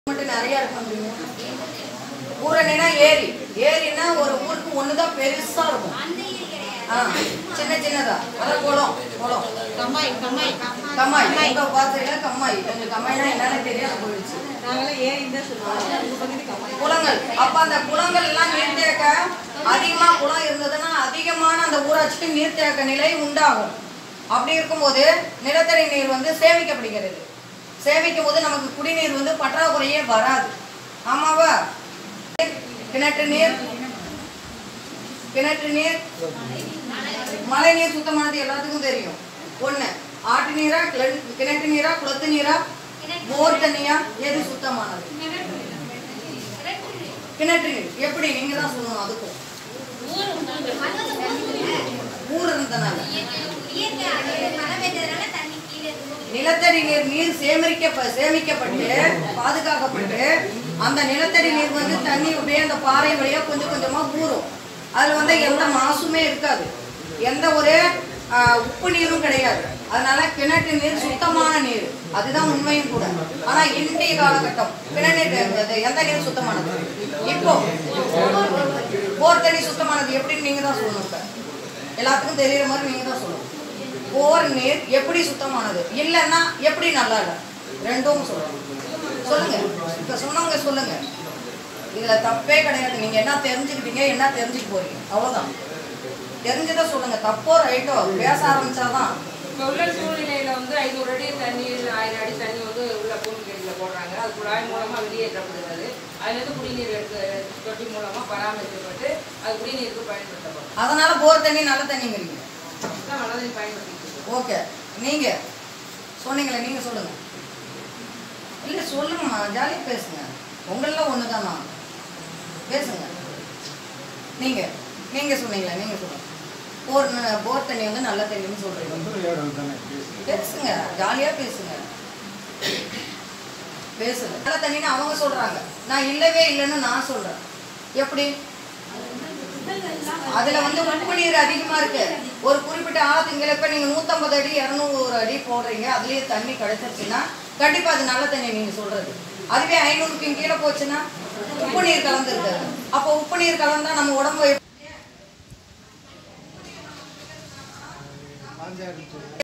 மட்டும் நிறைய இருக்கும் ஊரணினா ஏரி ஏரினா ஒரு ஊருக்கு ஒண்ணுதான் பெருசா இருக்கும் ஆ, சின்ன சின்னதா அதான் குளம் குளம் கம்மாய் கம்மாய் கம்மாய் எங்க பார்த்தீங்கன்னா கம்மாய் எங்க கம்மாய்னா என்னன்னு தெரியாம போயிடுச்சு நாங்களாம் ஏரின்னு தான் சொல்லுவோம் உங்க பக்கத்து கம்மாய் குளங்கள் அப்ப அந்த குளங்கள் எல்லாம் நீர்த்தேக்க அதிகமா குளம் இருந்ததுன்னா அதிகமான அந்த ஊராட்சிக்கு நீர்த்தேக்க நிலை உண்டாகும் அப்படி இருக்கும்போது நிலத்தடி நீர் வந்து சேமிக்கப்படுகிறது சேமிக்கும் போது நமக்கு குடிநீர் வந்து பற்றாக்குறையே வராது ஆமாவா கிணற்று நீர் கிணற்று நீர் மழை நீர் சுத்தமானது எல்லாத்துக்கும் தெரியும் ஒண்ணு ஆட்டு நீரா கிண- கிணற்று நீரா குளத்து நீரா போர் தண்ணியா எது சுத்தமானது கிணற்று நீர் எப்படி நீங்க தான் சொல்லணும் அதுக்கும் ஊர் இருந்தனால நிலத்தடி நீர் நீர் சேகரிக்க சேமிக்கப்பட்டு பாதுகாக்கப்பட்டு அந்த நிலத்தடி நீர் வந்து தண்ணி அப்படியே அந்த பாறை வழியா கொஞ்சம் கொஞ்சமா ஊறும் அதுல வந்து எந்த மாசுமே இருக்காது எந்த ஒரு ஆஹ், உப்பு நீரும் கிடையாது அதனால கிணற்று நீர் சுத்தமான நீர் அதுதான் உண்மையும் கூட ஆனா இன்றைய காலகட்டம் கிணறு அது எந்த நீர் சுத்தமானது இப்போ போர் தண்ணி சுத்தமானது எப்படின்னு நீங்க தான் சொல்லணும் இப்ப எல்லாத்துக்கும் தெரியுற மாதிரி நீங்க தான் சொல்லணும் போர் நீர் எப்படி சுத்தமானது இல்லைன்னா எப்படி நல்லா இல்லை ரெண்டும் சொல்லணும் சொல்லுங்க இப்ப சொன்னவங்க சொல்லுங்க இதுல தப்பே கிடையாது நீங்க என்ன தெரிஞ்சுக்கிட்டீங்க என்ன தெரிஞ்சுக்க போறீங்க அவ்வளவுதான் தெரிஞ்சதை சொல்லுங்க தப்போ ரைட்டோ பேச ஆரம்பிச்சாதான் இப்போ உள்ள சூழ்நிலையில வந்து ஐநூறு அடி தண்ணி இல்லை ஆயிரம் அடி தண்ணி வந்து உள்ள பூமி கடியில் போடுறாங்க அது குழாய் மூலமா வெளியேற்றப்படுகிறது அதுலேருந்து குடிநீர் எடுத்து தொட்டி மூலமா பராமரிக்கப்பட்டு அது குடிநீருக்கு பயன்படுத்தப்படும் அதனால போர் தண்ணி நல்ல தண்ணிங்கிறீங்க தான் மனதில் பயன்படுத்திட்டு இருக்கோம். ஓகே நீங்க சொன்னீங்களே நீங்க சொல்லுங்க இல்ல சொல்லுங்கம்மா ஜாலியா பேசுங்க உங்கள ஒண்ணுதானா பேசுங்க நீங்க நீங்க சொன்னீங்களே நீங்க சொல்லுங்க போர் ந- போர் தண்ணி வந்து நல்ல தண்ணின்னு சொல்றீங்க பேசுங்க ஜாலியா பேசுங்க பேசுங்க நல்ல தண்ணின்னு அவங்க சொல்றாங்க நான் இல்லவே இல்லைன்னு நான் சொல்றேன் எப்படி அதுல வந்து உப்பு நீர் அதிகமா இருக்கு ஒரு குறிப்பிட்ட ஆழத்துங்கிற இப்ப நீங்க நூத்தம்பது அடி இருநூறு அடி போடுறீங்க அதுலயே தண்ணி கிடைச்சிருச்சுன்னா கண்டிப்பா அது நல்ல தண்ணி நீங்க சொல்றது அதுவே ஐநூறுக்கு கீழே போச்சுன்னா உப்பு நீர் கலந்துருக்கு அப்போ உப்பு நீர் கலந்தா நம்ம உடம்பு